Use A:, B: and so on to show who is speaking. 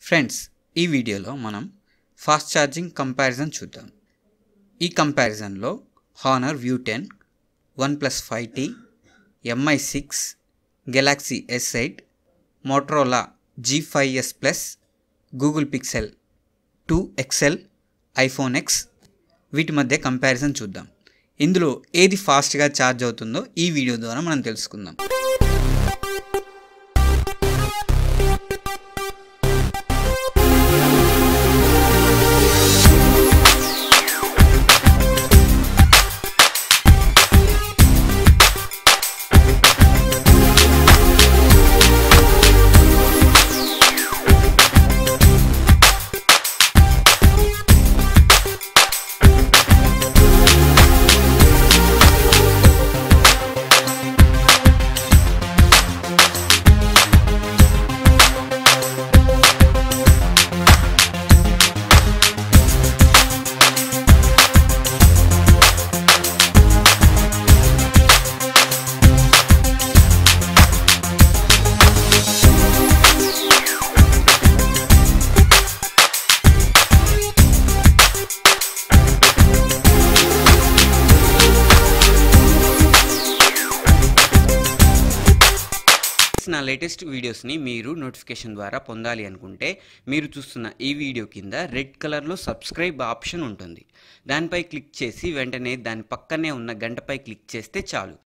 A: friends ఈ వీడియోలో మనం ఫాస్ట్ ఛార్జింగ్ కంపారిజన్ చూద్దాం ఈ కంపారిజన్లో Honor View ten OnePlus five T Mi six Galaxy S eight Motorola G five S plus Google Pixel two XL iPhone X వీటి మధ్య comparison చూద్దాం ఇందులో ఏది ఫాస్ట్గా ఛార్జ్ అవుతుందో ఈ వీడియో ద్వారా మనం తెలుసుకుందాం నా లేటెస్ట్ వీడియోస్ని మీరు నోటిఫికేషన్ ద్వారా పొందాలి అనుకుంటే మీరు చూస్తున్న ఈ వీడియో కింద రెడ్ కలర్లో సబ్స్క్రైబ్ ఆప్షన్ ఉంటుంది దానిపై క్లిక్ చేసి వెంటనే దాని పక్కనే ఉన్న గంటపై క్లిక్ చేస్తే చాలు